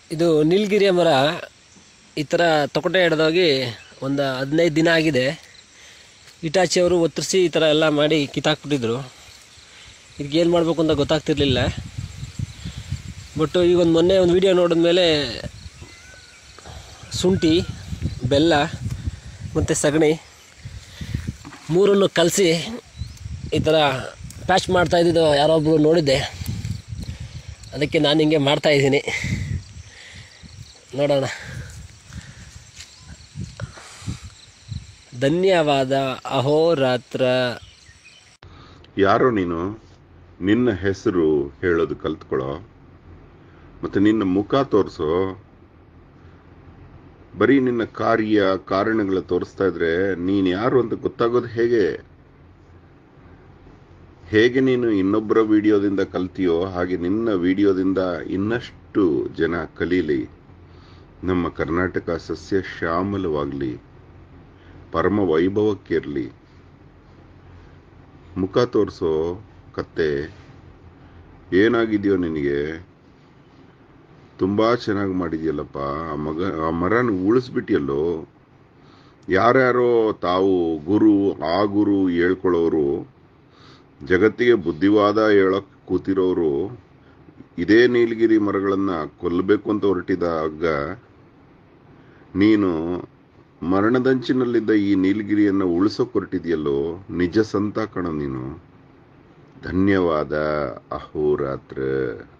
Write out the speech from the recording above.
ಇದು ನೀಲಗಿರಿಯ ಮರ ಈ ಥರ ತೊಕಟೆ ಹಿಡ್ದೋಗಿ ಒಂದು ಹದಿನೈದು ದಿನ ಆಗಿದೆ ಇಟಾಚಿ ಅವರು ಒತ್ತರಿಸಿ ಈ ಥರ ಎಲ್ಲ ಮಾಡಿ ಕಿತ್ತಾಕ್ಬಿಟ್ಟಿದ್ರು ಇದಕ್ಕೆ ಏನು ಮಾಡಬೇಕು ಅಂತ ಗೊತ್ತಾಗ್ತಿರ್ಲಿಲ್ಲ ಬಟ್ ಈಗ ಒಂದು ಮೊನ್ನೆ ಒಂದು ವಿಡಿಯೋ ನೋಡಿದ್ಮೇಲೆ ಶುಂಠಿ ಬೆಲ್ಲ ಮತ್ತು ಸಗಣಿ ಮೂರನ್ನು ಕಲಸಿ ಈ ಥರ ಪ್ಯಾಚ್ ಮಾಡ್ತಾ ಇದ್ದಿದ್ದು ಯಾರೊಬ್ಬರು ನೋಡಿದ್ದೆ ಅದಕ್ಕೆ ನಾನು ಹಿಂಗೆ ಮಾಡ್ತಾ ಇದ್ದೀನಿ ನೋಡೋಣ ಧನ್ಯವಾದ ಅಹೋರಾತ್ರ ಯಾರೋ ನೀನು ನಿನ್ನ ಹೆಸರು ಹೇಳೋದು ಕಲ್ತ್ಕೊಳ್ಳೋ ಮತ್ತೆ ನಿನ್ನ ಮುಖ ತೋರಿಸೋ ಬರೀ ನಿನ್ನ ಕಾರ್ಯ ಕಾರಣಗಳ ತೋರಿಸ್ತಾ ಇದ್ರೆ ನೀನ್ ಯಾರು ಅಂತ ಗೊತ್ತಾಗೋದು ಹೇಗೆ ಹೇಗೆ ನೀನು ಇನ್ನೊಬ್ಬರ ವಿಡಿಯೋದಿಂದ ಕಲ್ತಿಯೋ ಹಾಗೆ ನಿನ್ನ ವಿಡಿಯೋದಿಂದ ಇನ್ನಷ್ಟು ಜನ ಕಲೀಲಿ ನಮ್ಮ ಕರ್ನಾಟಕ ಸಸ್ಯ ಶ್ಯಾಮಲವಾಗಲಿ ಪರಮ ವೈಭವಕ್ಕಿರಲಿ ಮುಖ ತೋರಿಸೋ ಕತ್ತೆ ಏನಾಗಿದೆಯೋ ನಿನಗೆ ತುಂಬಾ ಚೆನ್ನಾಗಿ ಮಾಡಿದ್ಯಲ್ಲಪ್ಪ ಆ ಮಗ ಆ ಮರನ ಉಳಿಸ್ಬಿಟ್ಟಿಯಲ್ಲೋ ಯಾರ್ಯಾರೋ ತಾವು ಗುರು ಆ ಗುರು ಹೇಳ್ಕೊಳ್ಳೋರು ಜಗತ್ತಿಗೆ ಬುದ್ಧಿವಾದ ಹೇಳಕ್ ಕೂತಿರೋರು ಇದೇ ನೀಲಗಿರಿ ಮರಗಳನ್ನ ಕೊಲ್ಲಬೇಕು ಅಂತ ಹೊರಟಿದಾಗ ನೀನು ಮರಣದಂಚಿನಲ್ಲಿದ್ದ ಈ ನೀಲಗಿರಿಯನ್ನು ಉಳಿಸೋಕ್ ಹೊರಟಿದ್ಯಲ್ಲೋ ನಿಜ ಸಂತ ಕಣ ನೀನು ಧನ್ಯವಾದ ಅಹೋರಾತ್ರ